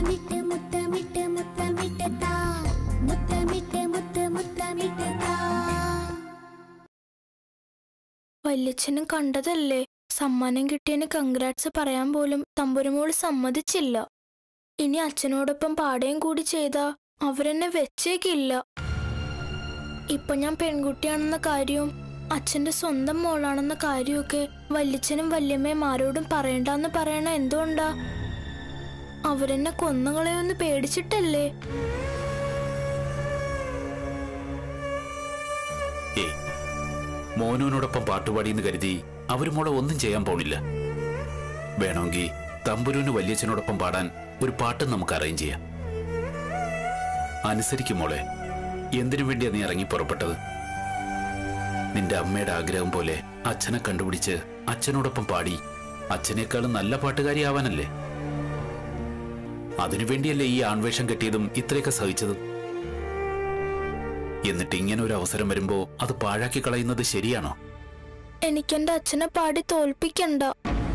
മുത്തമിട്ട് മുത്തമിട്ട് മുത്തമിട്ട് താ മുത്തമിട്ട് മുത്ത് മുത്തമിട്ട് താ വല്യച്ഛനും കണ്ടതല്ലേ സമ്മാനം കിട്ടിയതിന് കൺഗ്രാറ്റ്സ് പറയാൻ പോലും തമ്പുരുമോള് സമ്മതിച്ചില്ല ഇനി അച്ഛനോടൊപ്പം പാടുകയും കൂടി ചെയ്താ അവരെന്നെ വെച്ചേക്കില്ല ഇപ്പൊ ഞാൻ പെൺകുട്ടിയാണെന്ന കാര്യവും അച്ഛന്റെ സ്വന്തം മോളാണെന്ന കാര്യമൊക്കെ വല്യച്ഛനും വല്യമ്മയും ആരോടും പറയണ്ടെന്ന് പറയണ എന്തുകൊണ്ടാ അവരെന്നെ കൊന്നുകളയൊന്ന് പേടിച്ചിട്ടല്ലേ ഏയ് മോനുവിനോടൊപ്പം പാട്ടുപാടിയെന്ന് കരുതി അവര് മോളെ ഒന്നും ചെയ്യാൻ പോണില്ല വേണമെങ്കിൽ തമ്പുരുവിന് വല്യച്ഛനോടൊപ്പം പാടാൻ ഒരു പാട്ട് നമുക്ക് അറേഞ്ച് ചെയ്യാം അനുസരിക്കും മോളെ എന്തിനു വേണ്ടിയാ നീ ഇറങ്ങി പുറപ്പെട്ടത് നിന്റെ അമ്മയുടെ ആഗ്രഹം പോലെ അച്ഛനെ കണ്ടുപിടിച്ച് അച്ഛനോടൊപ്പം പാടി അച്ഛനേക്കാളും നല്ല പാട്ടുകാരിയാവാനല്ലേ അതിനുവേണ്ടിയല്ലേ ഈ ആൺവേഷം കെട്ടിയതും ഇത്രയൊക്കെ സഹിച്ചതും എന്നിട്ട് ഇങ്ങനെ ഒരു അവസരം വരുമ്പോ അത് പാഴാക്കി കളയുന്നത് ശരിയാണോ എനിക്കെന്റെ അച്ഛനെ പാടി തോൽപ്പിക്കണ്ട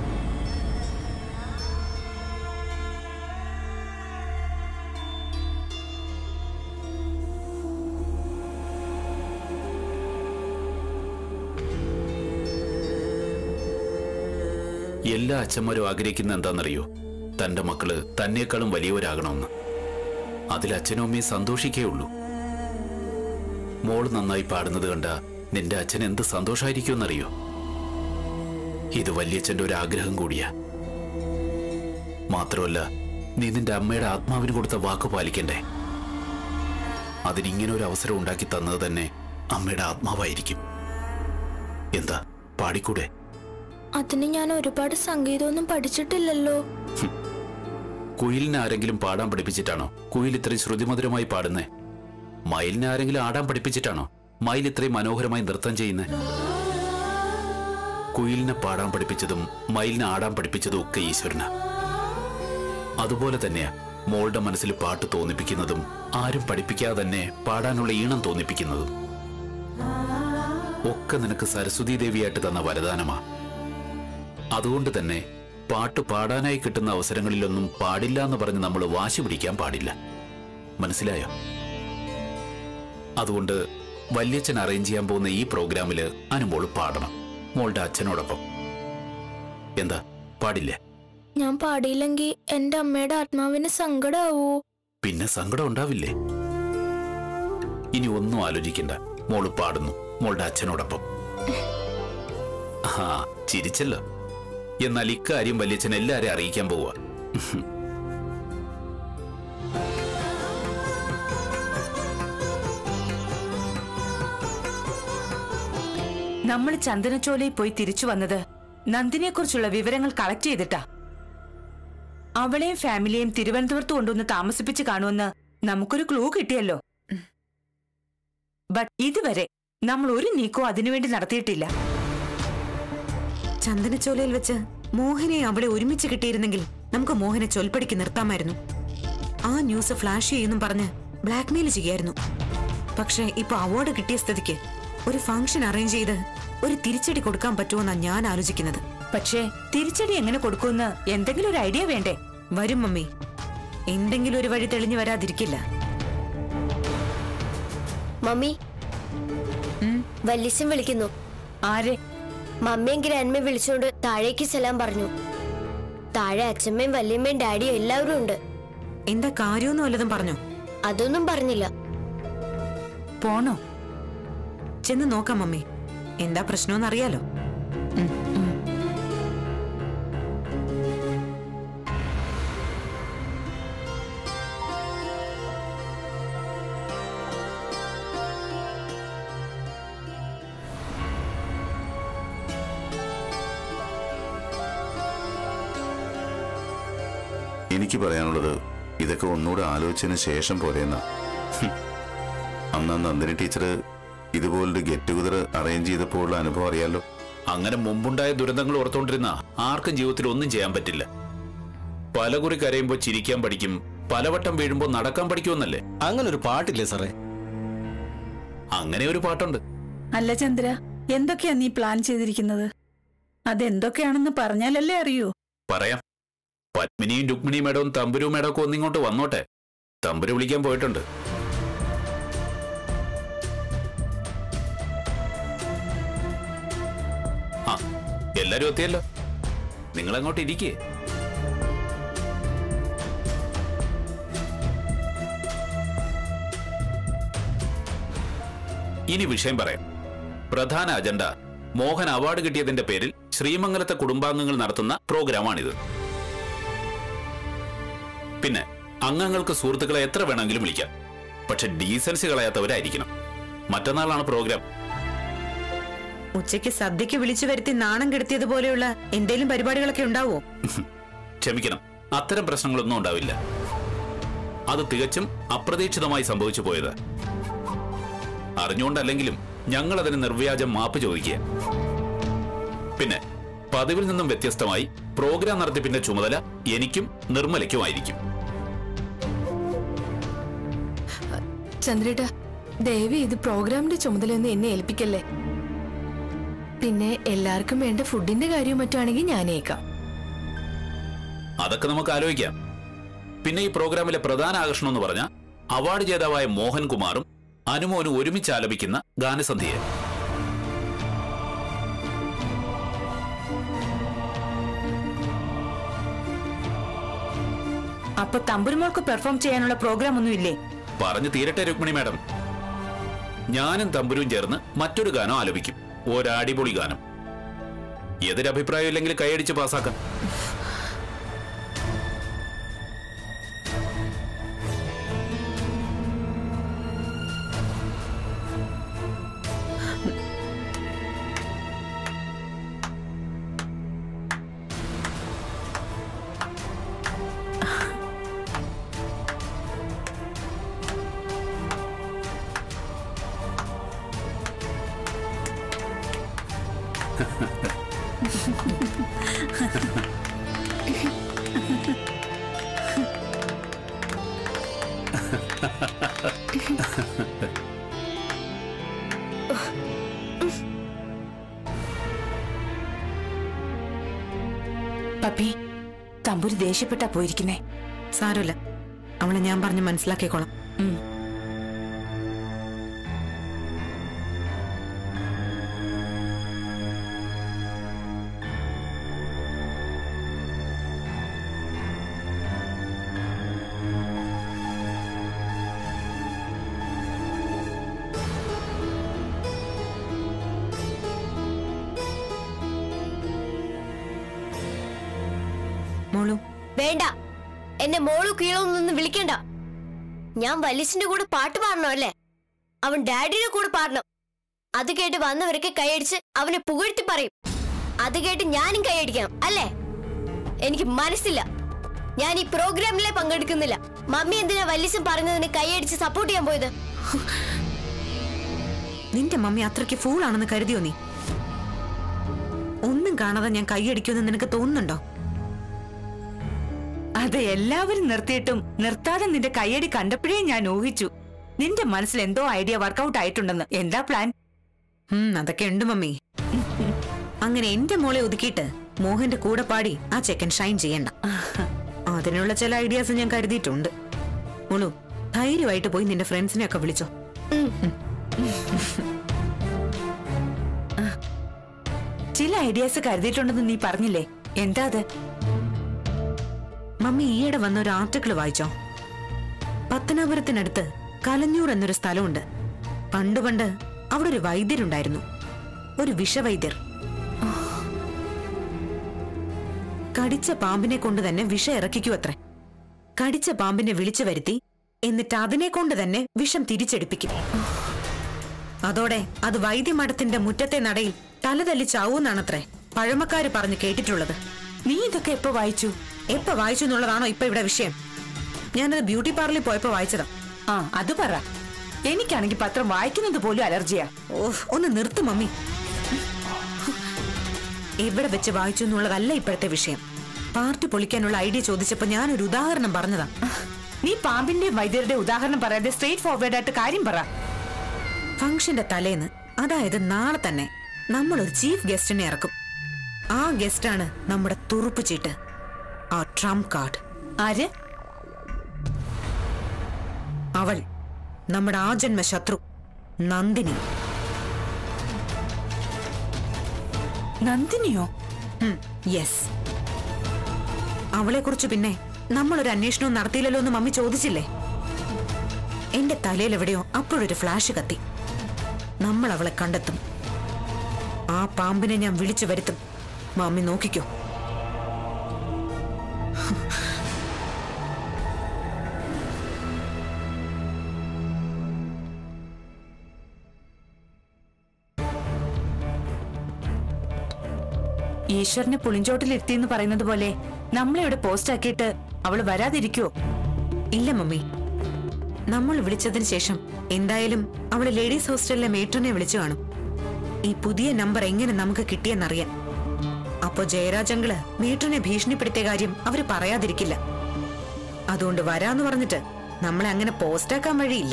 എല്ലാ അച്ഛന്മാരും ആഗ്രഹിക്കുന്ന എന്താണെന്നറിയോ തന്റെ മക്കള് തന്നെക്കാളും വലിയവരാകണമെന്ന് അതിൽ അച്ഛനും അമ്മയും സന്തോഷിക്കേ ഉള്ളൂ മോള് നന്നായി പാടുന്നത് കണ്ട നിന്റെ അച്ഛൻ എന്ത് സന്തോഷമായിരിക്കുമെന്നറിയോ ഇത് വല്യച്ഛന്റെ ഒരു ആഗ്രഹം കൂടിയാ മാത്രമല്ല നീ നിന്റെ അമ്മയുടെ ആത്മാവിന് കൊടുത്ത വാക്ക് പാലിക്കണ്ടേ അതിനിങ്ങനെ ഒരു അവസരം ഉണ്ടാക്കി തന്നത് തന്നെ അമ്മയുടെ ആത്മാവായിരിക്കും എന്താ പാടിക്കൂടെ അതിന് ഞാൻ ഒരുപാട് സംഗീതമൊന്നും പഠിച്ചിട്ടില്ലല്ലോ കുയിലിനെ ആരെങ്കിലും പാടാൻ പഠിപ്പിച്ചിട്ടാണോ കുയിൽ ഇത്രയും ശ്രുതിമധുരമായി പാടുന്നേ മയിലിനെ ആരെങ്കിലും ആടാൻ പഠിപ്പിച്ചിട്ടാണോ മയിൽ ഇത്രയും മനോഹരമായി നൃത്തം ചെയ്യുന്നേ കുയിലിനെ പാടാൻ പഠിപ്പിച്ചതും മയിലിനെ ആടാൻ പഠിപ്പിച്ചതും ഒക്കെ ഈശ്വരന അതുപോലെ തന്നെയാ മോളുടെ മനസ്സിൽ പാട്ട് തോന്നിപ്പിക്കുന്നതും ആരും പഠിപ്പിക്കാതെ തന്നെ പാടാനുള്ള ഈണം തോന്നിപ്പിക്കുന്നതും ഒക്കെ നിനക്ക് സരസ്വതി ദേവിയായിട്ട് തന്ന വരദാനമാ അതുകൊണ്ട് തന്നെ പാട്ട് പാടാനായി കിട്ടുന്ന അവസരങ്ങളിലൊന്നും പാടില്ല എന്ന് പറഞ്ഞ് നമ്മൾ വാശി പിടിക്കാൻ പാടില്ല മനസ്സിലായോ അതുകൊണ്ട് വല്യച്ഛൻ അറേഞ്ച് ചെയ്യാൻ പോകുന്ന ഈ പ്രോഗ്രാമില് അനുമോള് പാടണം മോളുടെ അച്ഛനോടൊപ്പം എന്താ പാടില്ലേ ഞാൻ പാടിയില്ലെങ്കിൽ എന്റെ അമ്മയുടെ ആത്മാവിന് സങ്കടാവൂ പിന്നെ സങ്കടം ഉണ്ടാവില്ലേ ഇനി ഒന്നും ആലോചിക്കണ്ട മോള് പാടുന്നു മോളുടെ അച്ഛനോടൊപ്പം ആ ചിരിച്ചല്ലോ എന്നാൽ ഇക്കാര്യം വല്യച്ഛൻ എല്ലാരെയും അറിയിക്കാൻ പോവുക നമ്മൾ ചന്ദനച്ചോലയിൽ പോയി തിരിച്ചു വന്നത് നന്ദിനെക്കുറിച്ചുള്ള വിവരങ്ങൾ കളക്ട് ചെയ്തിട്ടാ അവളെയും ഫാമിലിയെയും തിരുവനന്തപുരത്ത് കൊണ്ടുവന്ന് താമസിപ്പിച്ച് കാണുമെന്ന് നമുക്കൊരു ക്ലൂ കിട്ടിയല്ലോ ബട്ട് ഇതുവരെ നമ്മൾ ഒരു നീക്കവും അതിനുവേണ്ടി നടത്തിയിട്ടില്ല ചന്ദനച്ചോലയിൽ വെച്ച് മോഹനെ അവളെ ഒരുമിച്ച് കിട്ടിയിരുന്നെങ്കിൽ നമുക്ക് മോഹനെ ചൊൽപ്പടിക്ക് നിർത്താമായിരുന്നു ആ ന്യൂസ് ഫ്ലാഷ് ചെയ്യുന്നും പറഞ്ഞ് ബ്ലാക്ക്മെയിൽ ചെയ്യായിരുന്നു പക്ഷേ ഇപ്പൊ അവാർഡ് കിട്ടിയ സ്ഥിതിക്ക് ഒരു ഫംഗ്ഷൻ അറേഞ്ച് ചെയ്ത് ഒരു തിരിച്ചടി കൊടുക്കാൻ പറ്റുമെന്നാ ഞാൻ ആലോചിക്കുന്നത് പക്ഷേ തിരിച്ചടി എങ്ങനെ കൊടുക്കുമെന്ന് എന്തെങ്കിലും ഒരു ഐഡിയ വേണ്ടേ വരും മമ്മി എന്തെങ്കിലും ഒരു വഴി തെളിഞ്ഞു വരാതിരിക്കില്ല മമ്മി വല്യച്ഛൻ വിളിക്കുന്നു ആരെ മമ്മിയും ഗ്രാൻഡ്മയും വിളിച്ചുകൊണ്ട് താഴേക്ക് ചെല്ലാൻ പറഞ്ഞു താഴെ അച്ഛമ്മയും വല്യമ്മയും ഡാഡിയും എല്ലാവരും ഉണ്ട് എന്താ കാര്യമൊന്നും വല്ലതും പറഞ്ഞോ അതൊന്നും പറഞ്ഞില്ല പോണോ ചെന്ന് നോക്കാം മമ്മി എന്താ പ്രശ്നമെന്ന് അറിയാലോ എനിക്ക് പറയാനുള്ളത് ഇതൊക്കെ ഒന്നുകൂടെ ആലോചിച്ചതിന് ശേഷം പോരെന്നാ ഹും. അന്ന് ആ നന്ദിനി ടീച്ചർ ഇതുപോലൊരു ഗെറ്റ് ടുഗദർ അറേഞ്ച് ചെയ്തപ്പോഴുള്ള അനുഭവം അറിയാലോ അങ്ങനെ മുമ്പുണ്ടായ ദുരന്തങ്ങൾ ഓർത്തോണ്ടിരുന്ന ആർക്കും ജീവിതത്തിൽ ഒന്നും ചെയ്യാൻ പറ്റില്ല പലകുറി കരയുമ്പോൾ ചിരിക്കാൻ പഠിക്കും പലവട്ടം വീഴുമ്പോൾ നടക്കാൻ പഠിക്കുമെന്നല്ലേ അങ്ങനെ ഒരു പാട്ടില്ലേ സാറേ അങ്ങനെ ഒരു പാട്ടുണ്ട് അല്ല ചന്ദ്ര എന്തൊക്കെയാ നീ പ്ലാൻ ചെയ്തിരിക്കുന്നത് അതെന്തൊക്കെയാണെന്ന് പറഞ്ഞാലല്ലേ അറിയൂ പറയാം പത്മിനിയും രുക്മിണി മേഡവും തമ്പുരു മേഡവും ഒക്കെ ഒന്നിങ്ങോട്ട് വന്നോട്ടെ തമ്പുരു വിളിക്കാൻ പോയിട്ടുണ്ട് ആ എല്ലാരും എത്തിയല്ലോ നിങ്ങൾ അങ്ങോട്ട് ഇരിക്കേ ഇനി വിഷയം പറയാം പ്രധാന അജണ്ട മോഹൻ അവാർഡ് കിട്ടിയതിന്റെ പേരിൽ ശ്രീമംഗലത്തെ കുടുംബാംഗങ്ങൾ നടത്തുന്ന പ്രോഗ്രാമാണിത് പിന്നെ അംഗങ്ങൾക്ക് സുഹൃത്തുക്കളെ എത്ര വേണമെങ്കിലും വിളിക്കാം പക്ഷെ ഡീസൻസി കളയാത്തവരായിരിക്കണം മറ്റന്നാളാണ് പ്രോഗ്രാം ഉച്ചയ്ക്ക് സദ്യക്ക് വിളിച്ചു വരുത്തി നാണം കെടുത്തിയതുപോലെയുള്ള എന്തേലും പരിപാടികളൊക്കെ ഉണ്ടാവോ ക്ഷമിക്കണം അത്തരം പ്രശ്നങ്ങളൊന്നും ഉണ്ടാവില്ല അത് തികച്ചും അപ്രതീക്ഷിതമായി സംഭവിച്ചു പോയത് അറിഞ്ഞുകൊണ്ടല്ലെങ്കിലും ഞങ്ങൾ അതിന് നിർവ്യാജം മാപ്പ് ചോദിക്കുക പിന്നെ പതിവിൽ നിന്നും വ്യത്യസ്തമായി പ്രോഗ്രാം നടത്തിപ്പിന്റെ ചുമതല എനിക്കും നിർമ്മലയ്ക്കുമായിരിക്കും ചന്ദ്രേട്ട ദേവി ഇത് പ്രോഗ്രാമിന്റെ ചുമതലയൊന്നും എന്നെ ഏൽപ്പിക്കല്ലേ പിന്നെ എല്ലാവർക്കും വേണ്ട ഫുഡിന്റെ കാര്യവും മറ്റുമാണെങ്കിൽ ഞാനേക്കാം അതൊക്കെ നമുക്ക് ആലോചിക്കാം പിന്നെ ഈ പ്രോഗ്രാമിലെ പ്രധാന ആകർഷണം എന്ന് പറഞ്ഞാൽ അവാർഡ് ജേതാവായ മോഹൻകുമാറും അനുമോനും ഒരുമിച്ച് ആലപിക്കുന്ന ഗാനസന്ധ്യയെ അപ്പൊ തമ്പുരുമോൾക്ക് പെർഫോം ചെയ്യാനുള്ള പ്രോഗ്രാം ഒന്നും ഇല്ലേ പറഞ്ഞു തീരട്ടെ രുക്മിണി മാഡം ഞാനും തമ്പുരും ചേർന്ന് മറ്റൊരു ഗാനം ആലപിക്കും ഒരടിപൊളി ഗാനം എതിരഭിപ്രായം ഇല്ലെങ്കിൽ കൈയടിച്ച് പാസ്സാക്കാം പപ്പി തമ്പുരു ദേഷ്യപ്പെട്ടാ പോയിരിക്കുന്നേ സാരമില്ല അവളെ ഞാൻ പറഞ്ഞ് മനസ്സിലാക്കിക്കോളാം ഉം. മോളു വേണ്ട എന്നെ മോളു കീഴൊന്നും വിളിക്കണ്ട ഞാൻ വലിസിന്റെ കൂടെ പാട്ട് പാടണോ അല്ലേ അവൻ ഡാഡിയുടെ കൂടെ പാടണം അത് കേട്ട് വന്നവരൊക്കെ കൈയടിച്ച് അവനെ പുകഴ്ത്തി പറയും അത് കേട്ട് ഞാനും കൈയടിക്കണം അല്ലേ എനിക്ക് മനസ്സില്ല ഞാൻ ഈ പ്രോഗ്രാമിലെ പങ്കെടുക്കുന്നില്ല മമ്മി എന്തിനാ വല്ലിസും പറഞ്ഞതിന് കൈയടിച്ച് സപ്പോർട്ട് ചെയ്യാൻ പോയത് നിന്റെ മമ്മി അത്രയ്ക്ക് ഫൂളാണെന്ന് കരുതിയോ നീ ഒന്നും കാണാതെ ഞാൻ കൈയടിക്കുമെന്ന് നിനക്ക് തോന്നുന്നുണ്ടോ അത് എല്ലാവരും നിർത്തിയിട്ടും നിർത്താതെ നിന്റെ കയ്യടി കണ്ടപ്പോഴേ ഞാൻ ഊഹിച്ചു നിന്റെ മനസ്സിൽ എന്തോ ഐഡിയ വർക്കൗട്ട് ആയിട്ടുണ്ടെന്ന് എന്താ പ്ലാൻ ഉം, അതൊക്കെ ഉണ്ട് മമ്മി അങ്ങനെ എന്റെ മോളെ ഒതുക്കിയിട്ട് മോഹന്റെ കൂടെ പാടി ആ ചെക്കൻ ഷൈൻ ചെയ്യണ്ട അതിനുള്ള ചില ഐഡിയാസ് ഞാൻ കരുതിയിട്ടുണ്ട് മോളു ധൈര്യമായിട്ട് പോയി നിന്റെ ഫ്രണ്ട്സിനെ ഒക്കെ വിളിച്ചോ ചില ഐഡിയാസ് കരുതിയിട്ടുണ്ടെന്ന് നീ പറഞ്ഞില്ലേ എന്താ അത് മമ്മി ഈയിടെ വന്ന ഒരു ആർട്ടിക്കിൾ വായിച്ചോ പത്തനാപുരത്തിനടുത്ത് കലഞ്ഞൂർ എന്നൊരു സ്ഥലമുണ്ട് പണ്ട് പണ്ട് അവിടെ ഒരു വൈദ്യരുണ്ടായിരുന്നു ഒരു വിഷവൈദ്യർ കടിച്ച പാമ്പിനെ കൊണ്ട് തന്നെ വിഷം ഇറക്കിക്കൂ അത്രേ കടിച്ച പാമ്പിനെ വിളിച്ചു വരുത്തി എന്നിട്ട് അതിനെ കൊണ്ട് തന്നെ വിഷം തിരിച്ചെടുപ്പിക്കും അതോടെ അത് വൈദ്യമഠത്തിന്റെ മുറ്റത്തെ നടയിൽ തലതല്ലി ചാവൂന്നാണത്രേ പഴമക്കാര് പറഞ്ഞു കേട്ടിട്ടുള്ളത് നീ ഇതൊക്കെ എപ്പോ വായിച്ചു എപ്പോ വായിച്ചു എന്നുള്ളതാണോ ഇപ്പൊ ഇവിടെ വിഷയം ഞാനത് ബ്യൂട്ടി പാർലറിൽ പോയപ്പോ വായിച്ചതാ ആ അത് പറ എനിക്കാണെങ്കിൽ പത്രം വായിക്കുന്നത് പോലും അലർജിയാ ഓഹ് ഒന്ന് നിർത്ത് മമ്മി എവിടെ വെച്ച് വായിച്ചു എന്നുള്ളതല്ല ഇപ്പോഴത്തെ വിഷയം പാർട്ടി പൊളിക്കാനുള്ള ഐഡിയ ചോദിച്ചപ്പോ ഞാനൊരു ഉദാഹരണം പറഞ്ഞതാ നീ പാമ്പിന്റെ വൈദ്യരുടെ ഉദാഹരണം പറയാതെ സ്ട്രേറ്റ് ഫോർവേഡ് ആയിട്ട് കാര്യം പറ ഫംഗ്ഷന്റെ തലേന്ന് അതായത് നാളെ തന്നെ നമ്മൾ ഒരു ചീഫ് ഗസ്റ്റിനെ ഇറക്കും ആ ഗസ്റ്റാണ് നമ്മുടെ തുറുപ്പ് ചീട്ട് ആ ട്രംപ് കാർഡ് ആര് അവൾ നമ്മുടെ ആജന്മ ശത്രു നന്ദിനി നന്ദിനിയോ യെസ് അവളെ കുറിച്ച് പിന്നെ നമ്മളൊരു അന്വേഷണവും നടത്തിയില്ലല്ലോ എന്ന് മമ്മി ചോദിച്ചില്ലേ എന്റെ തലയിൽ എവിടെയോ അപ്പോഴൊരു ഫ്ലാഷ് കത്തി നമ്മൾ അവളെ കണ്ടെത്തും ആ പാമ്പിനെ ഞാൻ വിളിച്ചു വരുത്തും മമ്മി നോക്കിക്കോ ഈശ്വരനെ പുളിഞ്ചോട്ടിലിരുത്തി എന്ന് പറയുന്നത് പോലെ നമ്മളെ ഇവിടെ പോസ്റ്റ് ആക്കിയിട്ട് അവള് വരാതിരിക്കുവോ ഇല്ല മമ്മി നമ്മൾ വിളിച്ചതിന് ശേഷം എന്തായാലും അവള് ലേഡീസ് ഹോസ്റ്റലിലെ മേട്രനെ വിളിച്ചു കാണും ഈ പുതിയ നമ്പർ എങ്ങനെ നമുക്ക് കിട്ടിയെന്നറിയാൻ അപ്പോ ജയരാജങ്കിള് മേട്രനെ ഭീഷണിപ്പെടുത്തിയ കാര്യം അവര് പറയാതിരിക്കില്ല അതുകൊണ്ട് വരാന്ന് പറഞ്ഞിട്ട് നമ്മളെ അങ്ങനെ പോസ്റ്റാക്കാൻ വഴിയില്ല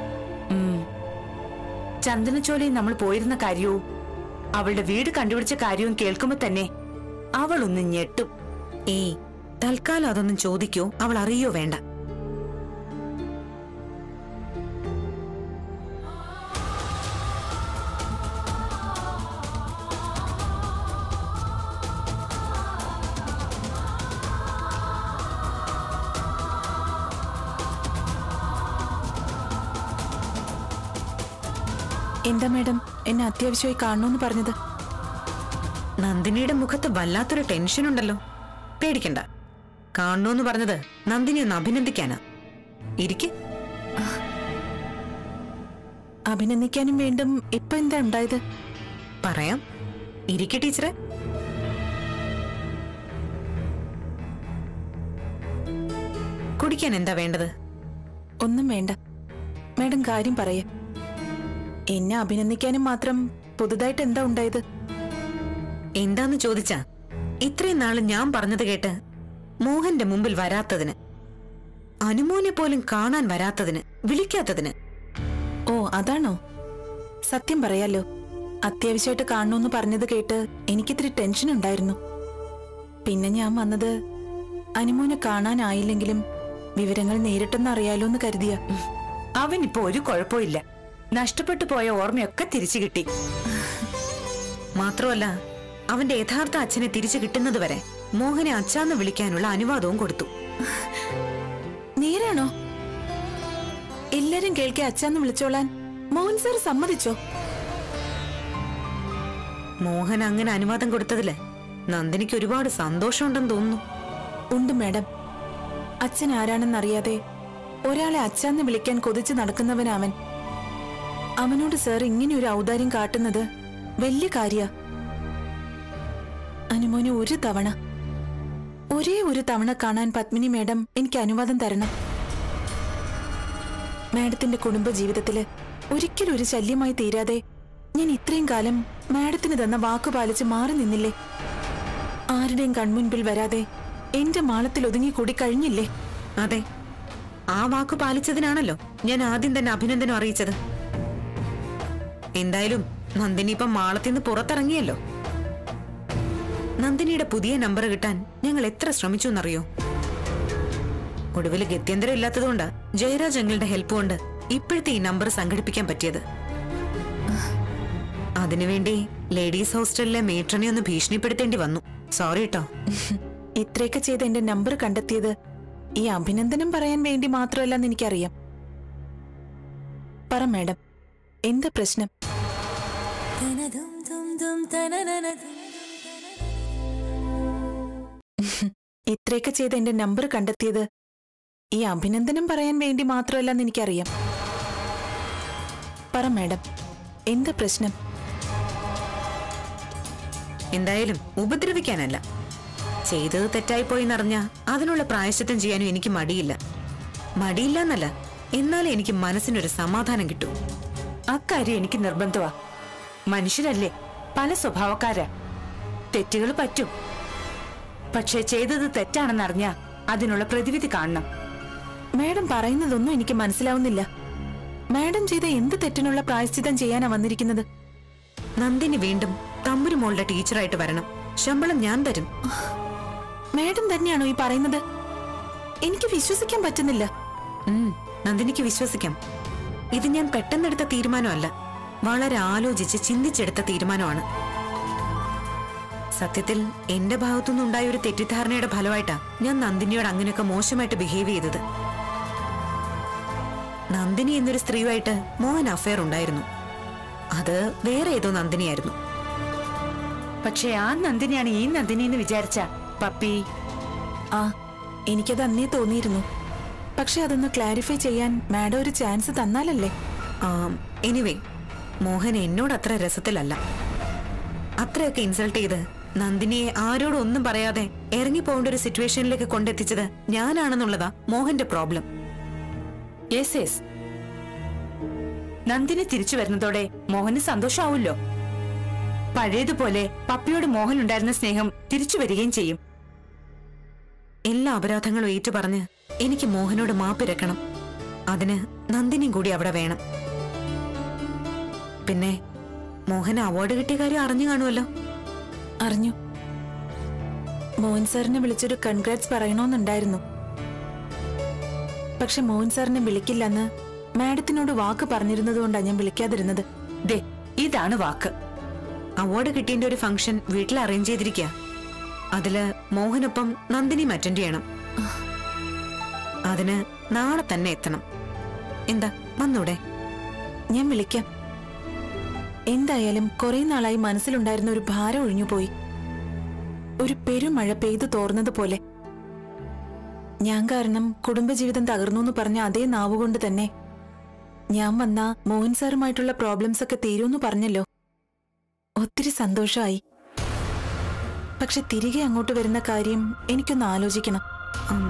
ചന്ദനച്ചോലയിൽ നമ്മൾ പോയിരുന്ന കാര്യവും അവളുടെ വീട് കണ്ടുപിടിച്ച കാര്യവും കേൾക്കുമ്പോ തന്നെ അവളൊന്ന് ഞെട്ടും ഏയ് തൽക്കാലം അതൊന്നും ചോദിക്കോ അവൾ അറിയോ വേണ്ട എന്താ മാഡം എന്നെ അത്യാവശ്യമായി കാണണമെന്ന് പറഞ്ഞത് നന്ദിനിയുടെ മുഖത്ത് വല്ലാത്തൊരു ടെൻഷൻ ഉണ്ടല്ലോ പേടിക്കണ്ട കാണണോന്ന് പറഞ്ഞത് നന്ദിനി ഒന്ന് അഭിനന്ദിക്കാനാ ഇരിക്ക് അഭിനന്ദിക്കാനും വേണ്ടും ഇപ്പൊ എന്താ ഉണ്ടായത് പറയാം ഇരിക്കെ ടീച്ചറെ കുടിക്കാൻ എന്താ വേണ്ടത് ഒന്നും വേണ്ട മാഡം കാര്യം പറയ എന്നെ അഭിനന്ദിക്കാനും മാത്രം പുതുതായിട്ട് എന്താ ഉണ്ടായത് എന്താന്ന് ചോദിച്ചാ ഇത്രയും നാള് ഞാൻ പറഞ്ഞത് കേട്ട് മോഹന്റെ മുമ്പിൽ വരാത്തതിന് അനുമോനെ പോലും കാണാൻ വരാത്തതിന് വിളിക്കാത്തതിന് ഓ അതാണോ സത്യം പറയാലോ അത്യാവശ്യമായിട്ട് കാണണമെന്ന് പറഞ്ഞത് കേട്ട് എനിക്കിത്തിരി ടെൻഷൻ ഉണ്ടായിരുന്നു പിന്നെ ഞാൻ വന്നത് അനുമോനെ കാണാനായില്ലെങ്കിലും വിവരങ്ങൾ നേരിട്ടെന്ന് അറിയാലോ എന്ന് കരുതിയ അവനിപ്പോ ഒരു കുഴപ്പമില്ല നഷ്ടപ്പെട്ടു പോയ ഓർമ്മയൊക്കെ തിരിച്ചു കിട്ടി മാത്രമല്ല അവന്റെ യഥാർത്ഥ അച്ഛനെ തിരിച്ചു കിട്ടുന്നതുവരെ മോഹനെ അച്ഛാന്ന് വിളിക്കാനുള്ള അനുവാദവും കൊടുത്തു നേരാണോ എല്ലാരും കേൾക്കെ അച്ഛന്ന് വിളിച്ചോളാൻ മോഹൻ സാർ സമ്മതിച്ചോ മോഹൻ അങ്ങനെ അനുവാദം കൊടുത്തതില് നന്ദിനിക്ക് ഒരുപാട് സന്തോഷമുണ്ടെന്ന് തോന്നുന്നു ഉണ്ട് മാഡം അച്ഛൻ ആരാണെന്നറിയാതെ ഒരാളെ അച്ഛന്ന് വിളിക്കാൻ കൊതിച്ച് നടക്കുന്നവനവൻ അവനോട് സാർ ഇങ്ങനെ ഒരു ഔദാര്യം കാട്ടുന്നത് വലിയ കാര്യ അനുമോന് ഒരു തവണ ഒരേ ഒരു തവണ കാണാൻ പത്മിനി മാഡം എനിക്ക് അനുവാദം തരണം മാഡത്തിന്റെ കുടുംബ ജീവിതത്തില് ഒരിക്കലും ഒരു ശല്യമായി തീരാതെ ഞാൻ ഇത്രയും കാലം മാഡത്തിന് തന്ന വാക്കു പാലിച്ച് മാറി നിന്നില്ലേ ആരുടെയും കൺമുൻപിൽ വരാതെ എന്റെ മാളത്തിൽ ഒതുങ്ങിക്കൂടി കഴിഞ്ഞില്ലേ അതെ ആ വാക്കു പാലിച്ചതിനാണല്ലോ ഞാൻ ആദ്യം തന്നെ അഭിനന്ദനം അറിയിച്ചത് എന്തായാലും നന്ദിനി ഇപ്പം മാളത്തിന്ന് പുറത്തിറങ്ങിയല്ലോ നന്ദിനിയുടെ പുതിയ നമ്പർ കിട്ടാൻ ഞങ്ങൾ എത്ര ശ്രമിച്ചു എന്നറിയോ ഒടുവിൽ ഗത്യന്തരം ഇല്ലാത്തതുകൊണ്ട് ജയരാജ് അങ്കിളുടെ ഹെൽപ്പ് കൊണ്ട് ഇപ്പോഴത്തെ ഈ നമ്പർ സംഘടിപ്പിക്കാൻ പറ്റിയത് അതിനുവേണ്ടി ലേഡീസ് ഹോസ്റ്റലിലെ മേട്രനെ ഒന്ന് ഭീഷണിപ്പെടുത്തേണ്ടി വന്നു സോറി കേട്ടോ ഇത്രയൊക്കെ ചെയ്ത് എന്റെ നമ്പർ കണ്ടെത്തിയത് ഈ അഭിനന്ദനം പറയാൻ വേണ്ടി മാത്രമല്ലെന്ന് എനിക്കറിയാം പറ മാഡം എന്താ പ്രശ്നം ഇത്രയൊക്കെ ചെയ്ത് എന്റെ നമ്പർ കണ്ടെത്തിയത് ഈ അഭിനന്ദനം പറയാൻ വേണ്ടി മാത്രമല്ലെന്ന് എനിക്കറിയാം പറ മാഡം എന്താ പ്രശ്നം എന്തായാലും ഉപദ്രവിക്കാനല്ല ചെയ്തത് തെറ്റായിപ്പോയി എന്നറിഞ്ഞ അതിനുള്ള പ്രായശ്ചിത്തം ചെയ്യാനും എനിക്ക് മടിയില്ല മടിയില്ല എന്നല്ല എന്നാലേ എനിക്ക് മനസ്സിനൊരു സമാധാനം കിട്ടൂ അക്കാര്യം എനിക്ക് നിർബന്ധമാ മനുഷ്യരല്ലേ പല സ്വഭാവക്കാരാ തെറ്റുകൾ പറ്റും പക്ഷെ ചെയ്തത് തെറ്റാണെന്നറിഞ്ഞ അതിനുള്ള പ്രതിവിധി കാണണം മാഡം പറയുന്നതൊന്നും എനിക്ക് മനസ്സിലാവുന്നില്ല മാഡം ചെയ്ത എന്ത് തെറ്റിനുള്ള പ്രായശ്ചിത്തം ചെയ്യാനാ വന്നിരിക്കുന്നത് നന്ദിനി വീണ്ടും തമ്പുരുമോളുടെ ടീച്ചറായിട്ട് വരണം ശമ്പളം ഞാൻ തരും മാഡം തന്നെയാണോ ഈ പറയുന്നത് എനിക്ക് വിശ്വസിക്കാൻ പറ്റുന്നില്ല ഉം, നന്ദിനിക്ക് വിശ്വസിക്കാം ഇത് ഞാൻ പെട്ടെന്നെടുത്ത തീരുമാനമല്ല വളരെ ആലോചിച്ച് ചിന്തിച്ചെടുത്ത തീരുമാനമാണ് സത്യത്തിൽ എന്റെ ഭാഗത്തുനിന്നുണ്ടായ ഒരു തെറ്റിദ്ധാരണയുടെ ഫലമായിട്ടാ ഞാൻ നന്ദിനിയോട് അങ്ങനെയൊക്കെ മോശമായിട്ട് ബിഹേവ് ചെയ്തത് നന്ദിനി എന്നൊരു സ്ത്രീയുമായിട്ട് മോഹൻ അഫയർ ഉണ്ടായിരുന്നു അത് വേറെ ഏതോ നന്ദിനിയായിരുന്നു പക്ഷെ ആ നന്ദിനിയാണ് ഈ നന്ദിനി എന്ന് വിചാരിച്ച പപ്പി ആ എനിക്കത് അന്നേ തോന്നിയിരുന്നു പക്ഷെ അതൊന്ന് ക്ലാരിഫൈ ചെയ്യാൻ മാഡം ഒരു ചാൻസ് തന്നാലല്ലേ എനിവേ മോഹൻ എന്നോട് അത്ര രസത്തിലല്ല അത്രയൊക്കെ ഇൻസൾട്ട് ചെയ്ത് നന്ദിനിയെ ആരോടും ഒന്നും പറയാതെ ഇറങ്ങി പോകേണ്ട ഒരു സിറ്റുവേഷനിലേക്ക് കൊണ്ടെത്തിച്ചത് ഞാനാണെന്നുള്ളതാ മോഹന്റെ പ്രോബ്ലം യെസ് യെസ് നന്ദിനി തിരിച്ചു വരുന്നതോടെ മോഹന് സന്തോഷാവൂല്ലോ പഴയതുപോലെ പപ്പിയോട് മോഹൻ ഉണ്ടായിരുന്ന സ്നേഹം തിരിച്ചു വരികയും ചെയ്യും എല്ലാ അപരാധങ്ങളും ഏറ്റുപറഞ്ഞ് എനിക്ക് മോഹനോട് മാപ്പിരക്കണം അതിന് നന്ദിനിയും കൂടി അവിടെ വേണം പിന്നെ മോഹന് അവാർഡ് കിട്ടിയ കാര്യം അറിഞ്ഞു കാണുമല്ലോ അറിഞ്ഞു മോഹൻ സാറിനെ വിളിച്ചൊരു കൺഗ്രാറ്റ്സ് പറയണമെന്നുണ്ടായിരുന്നു പക്ഷെ മോഹൻ സാറിനെ വിളിക്കില്ലെന്ന് മാഡത്തിനോട് വാക്ക് പറഞ്ഞിരുന്നതുകൊണ്ടാണ് ഞാൻ വിളിക്കാതിരുന്നത് ദേ ഇതാണ് വാക്ക് അവാർഡ് കിട്ടിയതിന്റെ ഒരു ഫംഗ്ഷൻ വീട്ടിൽ അറേഞ്ച് ചെയ്തിരിക്കുക അതില് മോഹനൊപ്പം നന്ദിനിയും അറ്റൻഡ് ചെയ്യണം അതിന് നാളെ തന്നെ എത്തണം എന്താ വന്നൂടെ ഞാൻ വിളിക്കാം എന്തായാലും കുറെ നാളായി മനസ്സിലുണ്ടായിരുന്ന ഒരു ഭാരം ഒഴിഞ്ഞുപോയി ഒരു പെരുമഴ പെയ്തു തോർന്നതുപോലെ ഞാൻ കാരണം കുടുംബജീവിതം തകർന്നു എന്ന് പറഞ്ഞ അതേ നാവുകൊണ്ട് തന്നെ ഞാൻ വന്ന മോഹൻ സാറുമായിട്ടുള്ള പ്രോബ്ലംസ് ഒക്കെ തീരുമെന്ന് പറഞ്ഞല്ലോ ഒത്തിരി സന്തോഷമായി പക്ഷെ തിരികെ അങ്ങോട്ട് വരുന്ന കാര്യം എനിക്കൊന്ന് ആലോചിക്കണം ഉം.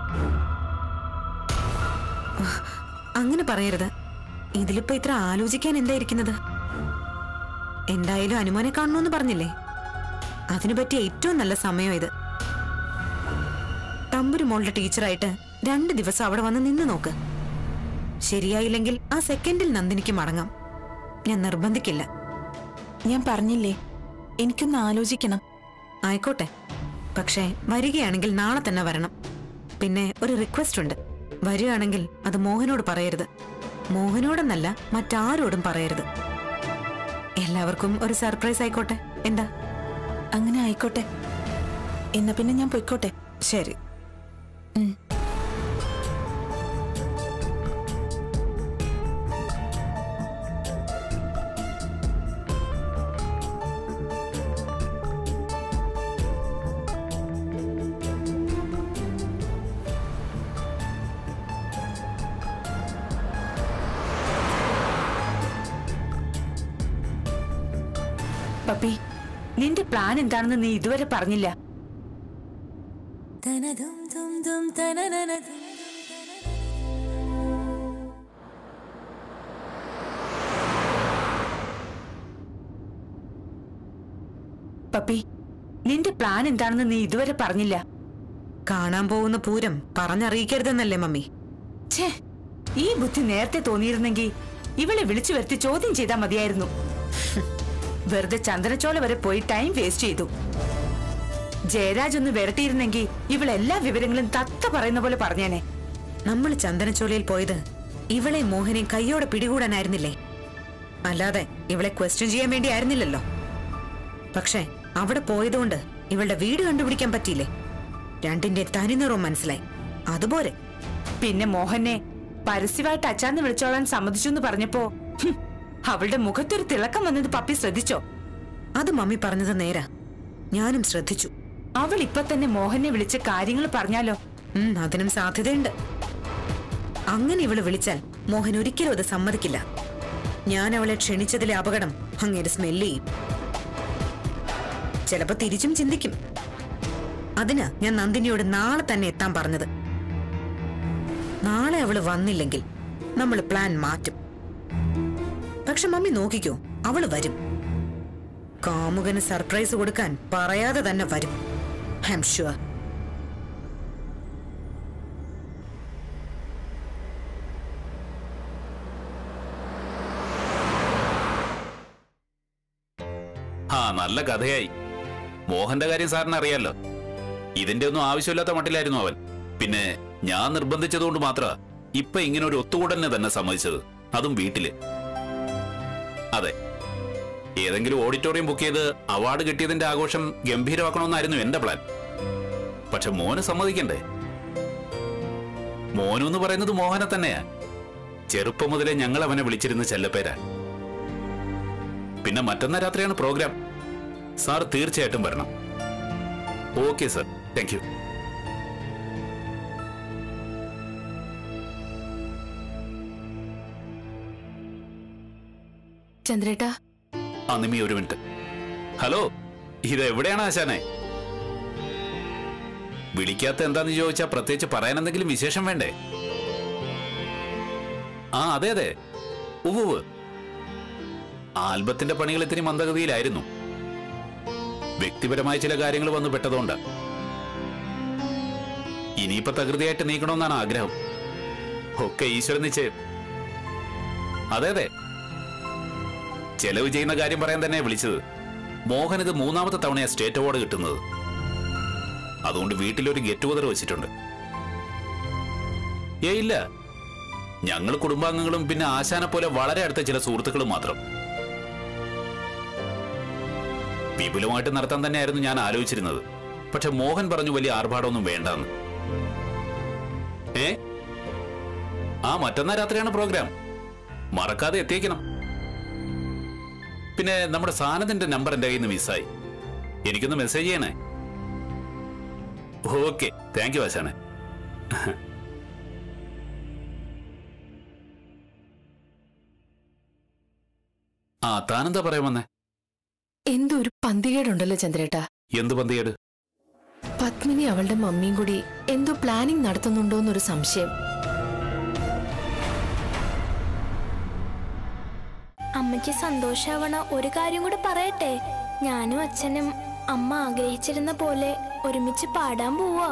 അങ്ങനെ പറയരുത് ഇതിലിപ്പോ ഇത്ര ആലോചിക്കാൻ എന്തായിരിക്കുന്നത് എന്തായാലും അനുമാനെ കാണണമെന്ന് പറഞ്ഞില്ലേ അതിനു പറ്റിയ ഏറ്റവും നല്ല സമയം ഇത് തമ്പുരു മോളുടെ ടീച്ചറായിട്ട് രണ്ട് ദിവസം അവിടെ വന്ന് നിന്ന് നോക്ക് ശരിയായില്ലെങ്കിൽ ആ സെക്കൻഡിൽ നന്ദിനിക്ക് മടങ്ങാം ഞാൻ നിർബന്ധിക്കില്ല ഞാൻ പറഞ്ഞില്ലേ എനിക്കൊന്ന് ആലോചിക്കണം ആയിക്കോട്ടെ പക്ഷേ വരികയാണെങ്കിൽ നാളെ തന്നെ വരണം പിന്നെ ഒരു റിക്വസ്റ്റ് ഉണ്ട് വരികയാണെങ്കിൽ അത് മോഹനോട് പറയരുത് മോഹനോടെന്നല്ല മറ്റാരോടും പറയരുത് എല്ലാവർക്കും ഒരു സർപ്രൈസ് ആയിക്കോട്ടെ എന്താ അങ്ങനെ ആയിക്കോട്ടെ എന്നാ പിന്നെ ഞാൻ പൊയ്ക്കോട്ടെ ശരി പപ്പി നിന്റെ പ്ലാൻ എന്താണെന്ന് നീ ഇതുവരെ പറഞ്ഞില്ല പപ്പി നിന്റെ പ്ലാൻ എന്താണെന്ന് നീ ഇതുവരെ പറഞ്ഞില്ല കാണാൻ പോകുന്ന പൂരം പറഞ്ഞറിയിക്കരുതെന്നല്ലേ മമ്മി ഛേ ഈ ബുദ്ധി നേരത്തെ തോന്നിയിരുന്നെങ്കിൽ ഇവളെ വിളിച്ചു വരുത്തി ചോദ്യം ചെയ്താൽ മതിയായിരുന്നു വെറുതെ ചന്ദ്രചോല വരെ പോയി ടൈം വേസ്റ്റ് ചെയ്തു ജയരാജ് ഒന്ന് വിരട്ടിയിരുന്നെങ്കിൽ ഇവൾ എല്ലാ വിവരങ്ങളും തത്ത പറയുന്ന പോലെ പറഞ്ഞേനെ നമ്മൾ ചന്ദനച്ചോലയിൽ പോയത് ഇവളെ മോഹനെ കൈയോടെ പിടികൂടാനായിരുന്നില്ലേ അല്ലാതെ ഇവളെ ക്വസ്റ്റ്യൻ ചെയ്യാൻ വേണ്ടി ആയിരുന്നില്ലല്ലോ പക്ഷേ അവിടെ പോയതുകൊണ്ട് ഇവളുടെ വീട് കണ്ടുപിടിക്കാൻ പറ്റിയില്ലേ രണ്ടിന്റെ തനിനിറവും മനസ്സിലായി അതുപോലെ പിന്നെ മോഹനെ പരസ്യമായിട്ട് അച്ചാന്ന് വിളിച്ചോളാൻ സമ്മതിച്ചു എന്ന് പറഞ്ഞപ്പോ ഹും, അവളുടെ മുഖത്തൊരു തിളക്കം വന്നത് പപ്പി ശ്രദ്ധിച്ചോ അത് മമ്മി പറഞ്ഞത് നേരാ ഞാനും ശ്രദ്ധിച്ചു അവൾ ഇപ്പൊ തന്നെ മോഹനെ വിളിച്ച് കാര്യങ്ങൾ പറഞ്ഞാലോ ഉം, അതിനും സാധ്യതയുണ്ട് അങ്ങനെ ഇവള് വിളിച്ചാൽ മോഹൻ ഒരിക്കലും അത് സമ്മതിക്കില്ല ഞാൻ അവളെ ക്ഷണിച്ചതിലെ അപകടം അങ്ങേര് സ്മെല്ല് ചെയ്യും ചിലപ്പോ തിരിച്ചും ചിന്തിക്കും അതിനാ ഞാൻ നന്ദിനിയോട് നാളെ തന്നെ എത്താൻ പറഞ്ഞത് നാളെ അവള് വന്നില്ലെങ്കിൽ നമ്മൾ പ്ലാൻ മാറ്റും പക്ഷെ മമ്മി നോക്കിക്കോ അവള് വരും കാമുകന് സർപ്രൈസ് കൊടുക്കാൻ പറയാതെ തന്നെ വരും ഐ എം ഷുവർ ആ നല്ല കഥയായി മോഹന്റെ കാര്യം സാറിന് അറിയാലോ ഇതിന്റെ ഒന്നും ആവശ്യമില്ലാത്ത മട്ടിലായിരുന്നു അവൻ പിന്നെ ഞാൻ നിർബന്ധിച്ചതുകൊണ്ട് മാത്ര ഇപ്പൊ ഇങ്ങനെ ഒരു ഒത്തുകൂടലിനെ തന്നെ സമ്മതിച്ചത് അതും വീട്ടില് അതെ ഏതെങ്കിലും ഓഡിറ്റോറിയം ബുക്ക് ചെയ്ത് അവാർഡ് കിട്ടിയതിന്റെ ആഘോഷം ഗംഭീരമാക്കണമെന്നായിരുന്നു എന്റെ പ്ലാൻ പക്ഷെ മോന് സമ്മതിക്കണ്ടേ മോനു എന്ന് പറയുന്നത് മോഹനെ തന്നെയാ ചെറുപ്പം മുതലേ ഞങ്ങൾ അവനെ വിളിച്ചിരുന്ന ചെല്ലപ്പേരാ പിന്നെ മറ്റന്നാ രാത്രിയാണ് പ്രോഗ്രാം സാർ തീർച്ചയായിട്ടും വരണം ഓക്കെ സർ താങ്ക് യു ചന്ദ്രേട്ടാ ആ നിമ്മി ഒരു മിനിറ്റ് ഹലോ ഇത് എവിടെയാണ് ആശാനെ വിളിക്കാത്ത എന്താന്ന് ചോദിച്ചാൽ പ്രത്യേകിച്ച് പറയാൻ എന്തെങ്കിലും വിശേഷം വേണ്ടേ ആ അതെ അതെ ഉവ്വ് ആൽബത്തിന്റെ പണികൾ ഇത്തിരി മന്ദഗതിയിലായിരുന്നു വ്യക്തിപരമായ ചില കാര്യങ്ങൾ വന്നു പെട്ടതുകൊണ്ട് ഇനിയിപ്പോ തകൃതിയായിട്ട് നീക്കണമെന്നാണ് ആഗ്രഹം ഒക്കെ ഈശ്വരൻ നിശ്ചയം അതെ അതെ ചെലവ് ചെയ്യുന്ന കാര്യം പറയാൻ തന്നെ വിളിച്ചത് മോഹൻ ഇത് മൂന്നാമത്തെ തവണയാ സ്റ്റേറ്റ് അവാർഡ് കിട്ടുന്നത് അതുകൊണ്ട് വീട്ടിലൊരു ഗെറ്റ് ടുഗദർ വെച്ചിട്ടുണ്ട് ഏ ഇല്ല ഞങ്ങൾ കുടുംബാംഗങ്ങളും പിന്നെ ആശാനെ പോലെ വളരെ അടുത്ത ചില സുഹൃത്തുക്കളും മാത്രം വിപുലമായിട്ട് നടത്താൻ തന്നെയായിരുന്നു ഞാൻ ആലോചിച്ചിരുന്നത് പക്ഷെ മോഹൻ പറഞ്ഞു വലിയ ആർഭാടമൊന്നും വേണ്ടെന്ന് ഏ ആ മറ്റന്നാ രാത്രിയാണ് പ്രോഗ്രാം മറക്കാതെ എത്തിയേക്കണം പിന്നെ നമ്മുടെ സാനത്തിന്റെ നമ്പർ എന്റെ കയ്യിൽ നിന്ന് മിസ്സായി എനിക്കൊന്ന് മെസ്സേജ് ചെയ്യണേ ഓക്കെ താങ്ക് യു ആശാനെ ആ താനെന്താ പറയാൻ വന്നേ എന്തോ ഒരു പന്തികേടുണ്ടല്ലോ ചന്ദ്രേട്ടാ എന്ത് പന്തിയേട് പത്മിനി അവളുടെ മമ്മിയും കൂടി എന്തോ പ്ലാനിങ് നടത്തുന്നുണ്ടോന്നൊരു സംശയം അമ്മയ്ക്ക് സന്തോഷാവണ ഒരു കാര്യം കൂടെ പറയട്ടെ ഞാനും അച്ഛനും അമ്മ ആഗ്രഹിച്ചിരുന്ന പോലെ ഒരുമിച്ച് പാടാൻ പോവാ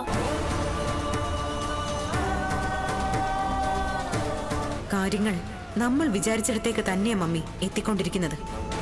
കാര്യങ്ങൾ നമ്മൾ വിചാരിച്ചിടത്തേക്ക് തന്നെയാ മമ്മി എത്തിക്കൊണ്ടിരിക്കുന്നത്